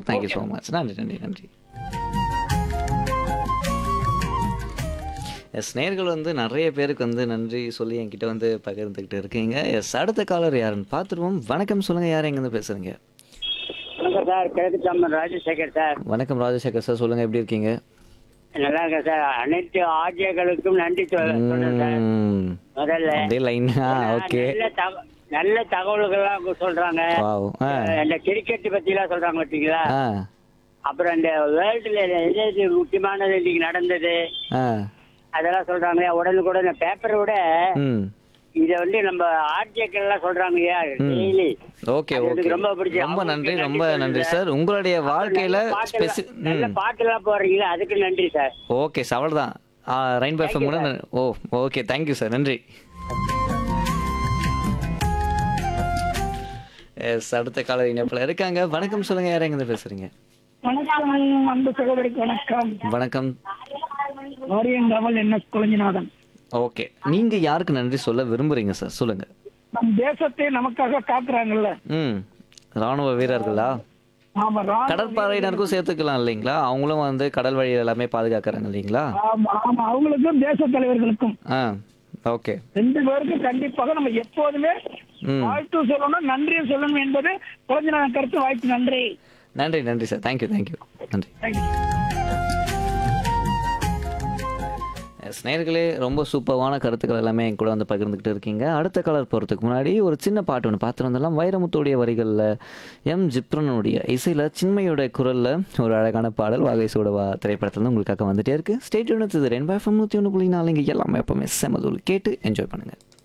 Thank you so much நன்றி நன்றி நன்றி எஸ் நேர்கள் வந்து நிறைய பேருக்கு வந்து நன்றி சொல்லி என்கிட்ட வந்து பகிர்ந்துக்கிட்டு இருக்கீங்க எஸ் அடுத்த காலர் யாருன்னு பார்த்துருவோம் வணக்கம் சொல்லுங்கள் யார் எங்கேருந்து பேசுகிறீங்க வணக்கம் சார் கிழக்கு தாமன் ராஜசேகர் சார் வணக்கம் ராஜசேகர் சார் சொல்லுங்கள் எப்படி இருக்கீங்க நல்லா இருக்கேன் சார் அனைத்து ஆட்சியர்களுக்கும் நன்றி சொல்~ சொல்றேன் சார் ம், முதல்ல அப்படியே லைனா ஓகே நல்ல தக- நல்ல தகவல்கள்லாம் அவங்க சொல்றாங்க வாவ் ஆ இந்த கிரிக்கெட் பத்தி எல்லாம் சொல்றாங்க பார்த்தீங்களா ஆ அப்புறம் இந்த வேர்ல்டுல எது எது முக்கியமானது இன்னைக்கு நடந்தது ஆ அதெல்லாம் சொல்றாங்க உடனுக்குடன் பேப்பரை விட ம் இத வந்து நம்ம ஆர்ஜிக்கள் எல்லாம் சொல்றாங்க இல்லையா டெய்லி ஓகே அது ஓகே எனக்கு ரொம்ப பிடிச்சது. ரொம்ப நன்றி அவங்களுக்கு ரொம்ப நன்றி நன்றி சொல்லுங்க. சார் உங்களுடைய வாழ்க்கையில நல்ல பாட்டெல்லாம்- ஸ்பெசி நல்ல ம் பாட்டெல்லாம் போடுறீங்களா அதுக்கு நன்றி சார் ஓகே சார் அவ்வளோதான் ரெயின்போ எஃப்எம் கூட ந- ஓ ஓகே தேங்க்யூ சார் நன்றி எஸ் அடுத்த காலர் இணைப்பில் இருக்காங்க வணக்கம் சொல்லுங்க யார் எங்க பேசுறீங்க வணக்கம் அன்பு சகோதரிக்கு வணக்கம் வணக்கம் வாரியங்காவல் என்ன குழஞ்சிநாதன் ஓகே நீங்க யாருக்கு நன்றி சொல்ல விரும்புறீங்க சார் சொல்லுங்க நம் தேசத்தை நமக்காக காக்குறாங்கல்ல ம் ராணுவ வீரர்களா ஆமா ரா- கடற்படையினருக்கும் சேர்த்துக்கலாம் இல்லைங்களா அவங்களும் வந்து கடல் வழி எல்லாமே பாதுகாக்கிறாங்க இல்லைங்களா ஆமா ஆமா அவங்களுக்கும் தேச தலைவர்களுக்கும் ஆ ஓகே ரெண்டு பேருக்கும் கண்டிப்பாக நம்ம எப்போதுமே ம் வாழ்த்து சொல்லணும் நன்றியும் சொல்லணும் என்பது குழந்தைநாதன் கருத்து வாய்ப்பு நன்றி நன்றி நன்றி சார் தேங்க்யூ தேங்க்யூ நன்றி தேங்க்யூ எஸ் நேர்களே ரொம்ப சூப்பரான கருத்துக்கள் எல்லாமே என் கூட வந்து பகிர்ந்துக்கிட்டு இருக்கீங்க அடுத்த கலர் போகிறதுக்கு முன்னாடி ஒரு சின்ன பாட்டு ஒன்று பார்த்துட்டு வந்துடலாம் வைரமுத்துடைய வரிகளில் எம் ஜிப்ரனுடைய இசையில் சின்மையோட குரலில் ஒரு அழகான பாடல் வாகை சூடவா திரைப்படத்தில் உங்களுக்காக வந்துட்டே இருக்கு ஸ்டேட் யூனிட் இது ரெண்டு எஃப்எம் நூற்றி ஒன்று புள்ளி நாலு இங்கே எல்லாமே எப்பவுமே செமதூள் கேட்டு என்ஜாய் பண்ணுங்கள்